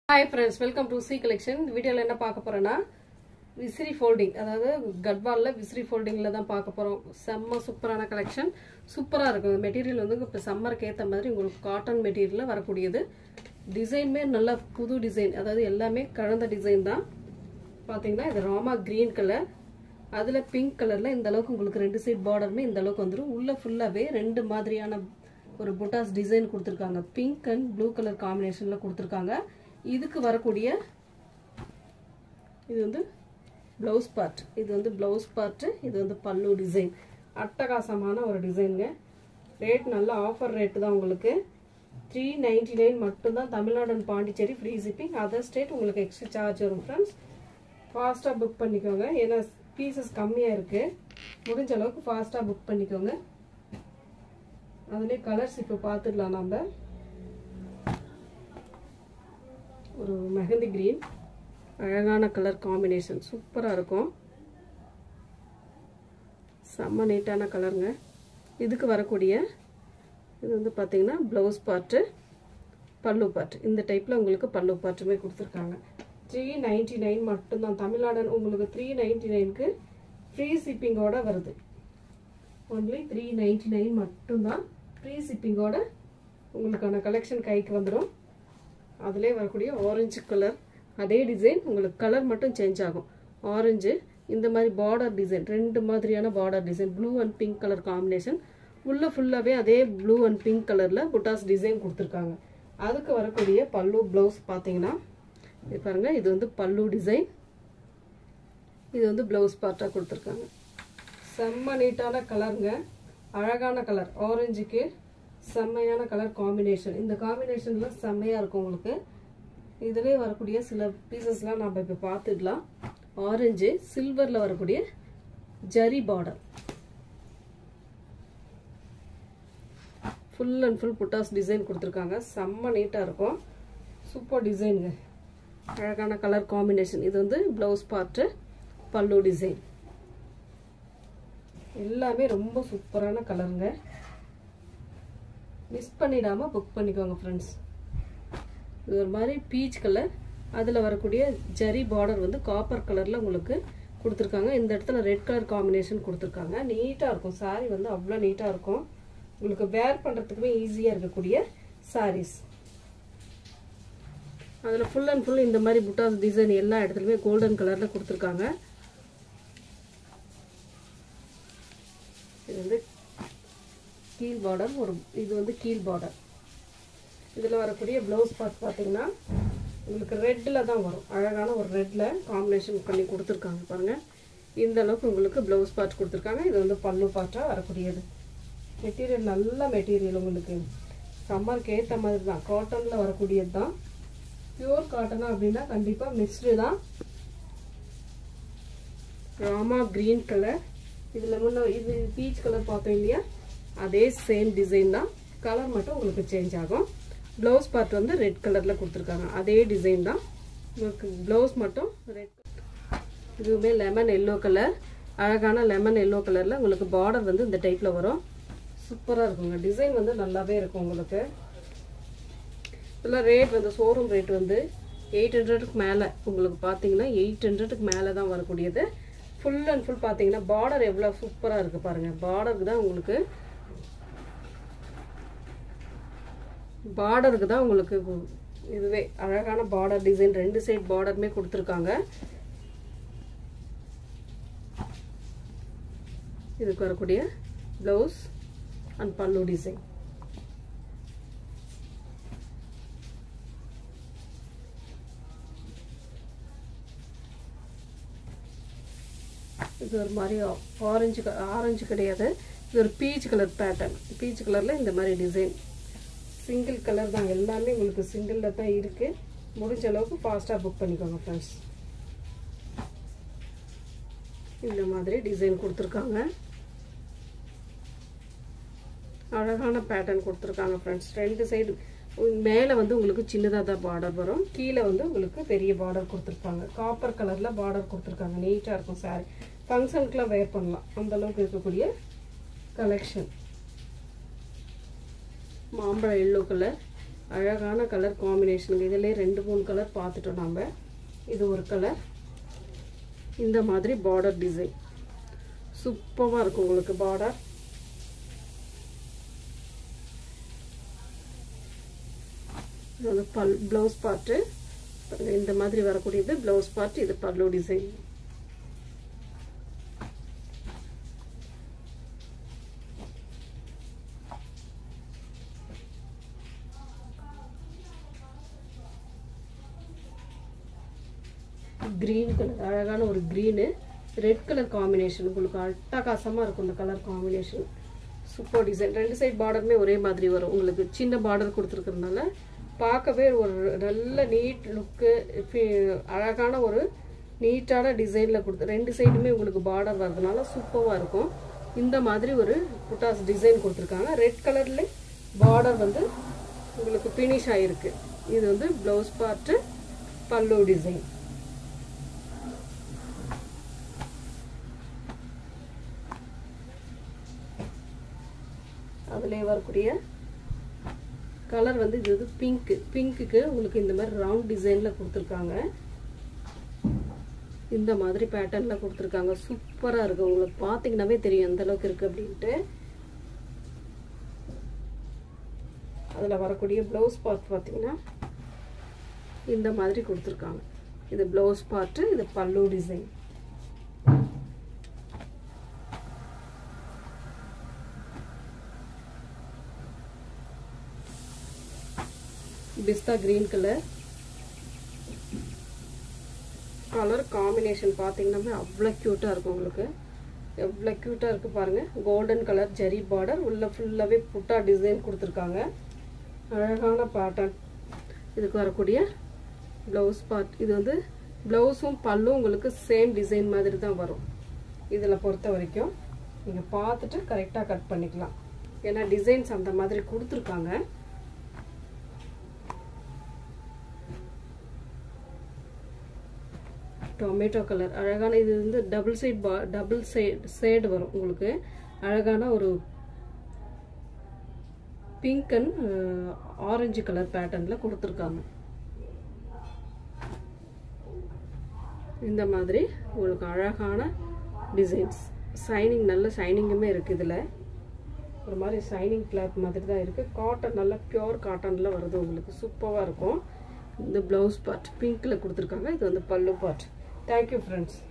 hi friends welcome to C collection இந்த வீடியோவில் என்ன பார்க்க போகிறேன்னா விசிறி ஃபோல்டிங் அதாவது கட்வாலில் விசிறி ஃபோல்டிங்கில் தான் பார்க்க போகிறோம் செம்ம சூப்பரான கலெக்ஷன் சூப்பராக இருக்கும் மெட்டீரியல் வந்து இப்போ சம்மருக்கு ஏற்ற மாதிரி உங்களுக்கு காட்டன் மெட்டீரியலில் வரக்கூடியது டிசைனுமே நல்ல புது டிசைன் அதாவது எல்லாமே கலந்த டிசைன் தான் பார்த்தீங்கன்னா இது ராமா க்ரீன் கலர் அதில் பிங்க் கலரில் இந்த அளவுக்கு உங்களுக்கு ரெண்டு சைட் பார்டருமே இந்த அளவுக்கு வந்துடும் உள்ளே ஃபுல்லாகவே ரெண்டு மாதிரியான ஒரு புட்டாஸ் டிசைன் கொடுத்துருக்காங்க பிங்க் அண்ட் ப்ளூ கலர் காம்பினேஷனில் கொடுத்துருக்காங்க இதுக்கு வரக்கூடிய இது வந்து ப்ளவுஸ் பார்ட் இது வந்து ப்ளவுஸ் பார்ட்டு இது வந்து பல்லு டிசைன் அட்டகாசமான ஒரு டிசைனுங்க ரேட் நல்ல ஆஃபர் ரேட்டு தான் உங்களுக்கு த்ரீ நைன்டி நைன் மட்டும்தான் Tamil Nadu and Pondicherry free shipping other state உங்களுக்கு எக்ஸ்ட்ரா சார்ஜ் வரும் ஃப்ரெண்ட்ஸ் ஃபாஸ்ட்டாக புக் பண்ணிக்கோங்க ஏன்னா பீசஸ் கம்மியாக இருக்குது முடிஞ்ச அளவுக்கு ஃபாஸ்ட்டாக புக் பண்ணிக்கோங்க அதுலேயே கலர்ஸ் இப்போ பார்த்துடலாம் நம்ம ஒரு மெஹந்தி க்ரீன் அழகான கலர் காம்பினேஷன் சூப்பராக இருக்கும் செம்ம நீட்டான கலருங்க இதுக்கு வரக்கூடிய இது வந்து பார்த்தீங்கன்னா ப்ளவுஸ் பார்ட்டு பல்லு பார்ட் இந்த டைப்பில் உங்களுக்கு பல்லு பார்ட்டுமே கொடுத்துருக்காங்க த்ரீ நைன்டி நைன் மட்டும்தான் தமிழ்நாடு உங்களுக்கு த்ரீ நைன்டி நைனுக்கு ஃப்ரீ ஷிப்பிங்கோட வருது ஒன்லி த்ரீ நைன்டி நைன் மட்டும்தான் ஃப்ரீ ஷிப்பிங்கோட உங்களுக்கான கலெக்ஷன் கைக்கு வந்துடும் அதிலே வரக்கூடிய ஆரஞ்சு கலர் அதே டிசைன் உங்களுக்கு கலர் மட்டும் சேஞ்ச் ஆகும் ஆரஞ்சு இந்த மாதிரி பார்டர் டிசைன் ரெண்டு மாதிரியான border design blue and pink colour combination உள்ளே ஃபுல்லாகவே அதே ப்ளூ அண்ட் பிங்க் கலரில் புட்டாஸ் டிசைன் கொடுத்துருக்காங்க அதுக்கு வரக்கூடிய பல்லு ப்ளவுஸ் பார்த்தீங்கன்னா இது பாருங்கள் இது வந்து பல்லு டிசைன் இது வந்து ப்ளவுஸ் பார்ட்டாக கொடுத்துருக்காங்க செம்ம நீட்டான கலருங்க அழகான கலர் ஆரஞ்சுக்கு செம்மையான கலர் காம்பினேஷன் இந்த காம்பினேஷனில் செம்மையாக இருக்கும் உங்களுக்கு இதிலே வரக்கூடிய சில பீசஸ்லாம் நம்ம இப்போ பார்த்துடலாம் ஆரஞ்சு சில்வரில் வரக்கூடிய zari border full and full buttas design கொடுத்துருக்காங்க செம்ம நீட்டாக இருக்கும் சூப்பர் டிசைனுங்க அழகான கலர் காம்பினேஷன் இது வந்து ப்ளவுஸ் பார்ட்டு பல்லு டிசைன் எல்லாமே ரொம்ப சூப்பரான கலருங்க மிஸ் பண்ணிடாமல் புக் பண்ணிக்கோங்க ஃப்ரெண்ட்ஸ் இது ஒரு மாதிரி பீச் கலர் அதில் வரக்கூடிய ஜரி பார்டர் வந்து காப்பர் கலரில் உங்களுக்கு கொடுத்துருக்காங்க இந்த இடத்துல ரெட் கலர் காம்பினேஷன் கொடுத்துருக்காங்க நீட்டாக இருக்கும் சாரீ வந்து அவ்வளோ நீட்டாக இருக்கும் உங்களுக்கு வேர் பண்ணுறதுக்குமே ஈஸியாக இருக்கக்கூடிய சாரீஸ் அதில் ஃபுல் அண்ட் ஃபுல் இந்த மாதிரி புட்டாஸ் டிசைன் எல்லா இடத்துலையுமே கோல்டன் கலரில் கொடுத்துருக்காங்க இது வந்து கீழ் பார்டர் ஒரு இது வந்து கீழ் பார்டர் இதில் வரக்கூடிய ப்ளவுஸ் பார்ட் பார்த்தீங்கன்னா உங்களுக்கு ரெட்டில் தான் வரும் அழகான ஒரு ரெட்டில் காம்பினேஷன் பண்ணி கொடுத்துருக்காங்க பாருங்கள் இந்த அளவுக்கு உங்களுக்கு ப்ளவுஸ் பார்ட் கொடுத்துருக்காங்க இது வந்து பல்லு பார்ட்டாக வரக்கூடியது மெட்டீரியல் நல்ல மெட்டீரியல் உங்களுக்கு சம்மருக்கு ஏற்ற மாதிரி தான் காட்டனில் வரக்கூடியது தான் பியூர் காட்டனா அப்படின்னா கண்டிப்பாக மிக்ஸ்டு தான் ராமா க்ரீன் கலர் இதில் முன்ன இது பீச் கலர் பார்த்தோம் இல்லையா அதே சேம் டிசைன் தான் கலர் மட்டும் உங்களுக்கு சேஞ்ச் ஆகும் ப்ளவுஸ் பார்ட் வந்து ரெட் கலரில் கொடுத்துருக்காங்க அதே டிசைன் தான் உங்களுக்கு ப்ளவுஸ் மட்டும் ரெட் இதுவுமே லெமன் எல்லோ கலர் அழகான லெமன் எல்லோ கலரில் உங்களுக்கு பார்டர் வந்து இந்த டைப்பில் வரும் சூப்பராக இருக்குங்க டிசைன் வந்து நல்லாவே இருக்கும் உங்களுக்கு இதெல்லாம் ரேட் வந்து ஷோரூம் ரேட் வந்து எயிட் ஹண்ட்ரடுக்கு மேலே உங்களுக்கு பார்த்தீங்கன்னா எயிட் ஹண்ட்ரடுக்கு மேலே தான் வரக்கூடியது ஃபுல் அண்ட் ஃபுல் பார்த்தீங்கன்னா பார்டர் எவ்வளோ சூப்பராக இருக்குது பாருங்கள் பார்டருக்கு தான் உங்களுக்கு பார்டருக்கு தான் உங்களுக்கு இதுவே அழகான பார்டர் டிசைன் ரெண்டு சைட் பார்டருமே கொடுத்துருக்காங்க இதுக்கு வரக்கூடிய ப்ளவுஸ் அண்ட் பல்லு டிசைன் இது ஒரு மாதிரி ஆரஞ்சு ஆரஞ்சு கிடையாது இது ஒரு பீச் கலர் பேட்டர்ன் பீச் கலரில் இந்த மாதிரி டிசைன் சிங்கிள் கலர் தான் எல்லாமே உங்களுக்கு சிங்கிளில் தான் இருக்குது முடிஞ்ச அளவுக்கு ஃபாஸ்ட்டாக புக் பண்ணிக்கோங்க ஃப்ரெண்ட்ஸ் இந்த மாதிரி டிசைன் கொடுத்துருக்காங்க அழகான பேட்டர்ன் கொடுத்துருக்காங்க ஃப்ரெண்ட்ஸ் ரெண்டு சைடு மேலே வந்து உங்களுக்கு சின்னதாக தான் பார்டர் வரும் கீழே வந்து உங்களுக்கு பெரிய பார்டர் கொடுத்துருப்பாங்க காப்பர் கலரில் பார்டர் கொடுத்துருக்காங்க நீட்டாக இருக்கும் சாரி ஃபங்க்ஷனுக்குலாம் வேர் பண்ணலாம் அந்தளவுக்கு இருக்கக்கூடிய கலெக்ஷன் மாம்பழம் எல்லோ கலர் அழகான கலர் காம்பினேஷன் இதிலே ரெண்டு மூணு கலர் பார்த்துட்டோம் நம்ம இது ஒரு கலர் இந்த மாதிரி பார்டர் டிசைன் சூப்பராக இருக்கும் உங்களுக்கு பார்டர் இது வந்து பல் ப்ளவுஸ் பார்ட்டு இந்த மாதிரி வரக்கூடியது ப்ளவுஸ் பார்ட் இது பல்லு டிசைன் க்ரீன் கலர் அழகான ஒரு க்ரீனு ரெட் கலர் காம்பினேஷன் உங்களுக்கு அட்டகாசமாக இருக்கும் இந்த கலர் காம்பினேஷன் சூப்பர் டிசைன் ரெண்டு சைட் பார்டருமே ஒரே மாதிரி வரும் உங்களுக்கு சின்ன பார்டர் கொடுத்துருக்கறதுனால பார்க்கவே ஒரு நல்ல நீட் லுக்கு அழகான ஒரு நீட்டான டிசைனில் கொடுத்து ரெண்டு சைடுமே உங்களுக்கு பார்டர் வர்றதுனால சூப்பராக இருக்கும் இந்த மாதிரி ஒரு புட்டாஸ் டிசைன் கொடுத்துருக்காங்க ரெட் கலர்ல பார்டர் வந்து உங்களுக்கு ஃபினிஷ் ஆகிருக்கு இது வந்து ப்ளவுஸ் பார்ட்டு பல்லு டிசைன் அதில் வரக்கூடிய கலர் வந்து இது வந்து பிங்க்கு பிங்க்குக்கு உங்களுக்கு இந்த மாதிரி ரவுண்ட் டிசைனில் கொடுத்துருக்காங்க இந்த மாதிரி பேட்டர்னில் கொடுத்துருக்காங்க சூப்பராக இருக்குது உங்களுக்கு பார்த்தீங்கன்னாவே தெரியும் எந்த அளவுக்கு இருக்குது அப்படின்ட்டு அதில் வரக்கூடிய ப்ளவுஸ் பார்ட் பார்த்தீங்கன்னா இந்த மாதிரி கொடுத்துருக்காங்க இது ப்ளவுஸ் பார்ட்டு இது பல்லு design pista green colour colour combination பார்த்தீங்கன்னா அவ்வளோ க்யூட்டாக இருக்கும் உங்களுக்கு எவ்வளோ க்யூட்டாக இருக்குது பாருங்கள் கோல்டன் கலர் ஜெரி பார்டர் உள்ளே ஃபுல்லாகவே புட்டா டிசைன் கொடுத்துருக்காங்க அழகான பேட்டர்ன் இதுக்கு வரக்கூடிய ப்ளவுஸ் பார்ட் இது வந்து ப்ளவுஸும் பல்லும் உங்களுக்கு சேம் டிசைன் மாதிரி தான் வரும் இதில் பொறுத்த வரைக்கும் நீங்கள் பார்த்துட்டு கரெக்டாக கட் பண்ணிக்கலாம் ஏன்னா டிசைன்ஸ் அந்த மாதிரி கொடுத்துருக்காங்க டொமேட்டோ கலர் அழகான இது வந்து டபுள் சைட் பா டபுள் சைட் ஷேடு வரும் உங்களுக்கு அழகான ஒரு பிங்க் அண்ட் ஆரஞ்சு கலர் பேட்டர்னில் கொடுத்துருக்காங்க இந்த மாதிரி உங்களுக்கு அழகான டிசைன்ஸ் ஷைனிங் நல்ல ஷைனிங்குமே இருக்குது இதில் ஒரு மாதிரி ஷைனிங் கிளாத் மாதிரி தான் இருக்குது காட்டன் நல்ல பியோர் காட்டனில் வருது உங்களுக்கு சூப்பராக இருக்கும் இந்த ப்ளவுஸ் பார்ட் பிங்க்கில் கொடுத்துருக்காங்க இது வந்து பல்லு பார்ட் தேங்க்யூ ஃப்ரெண்ட்ஸ்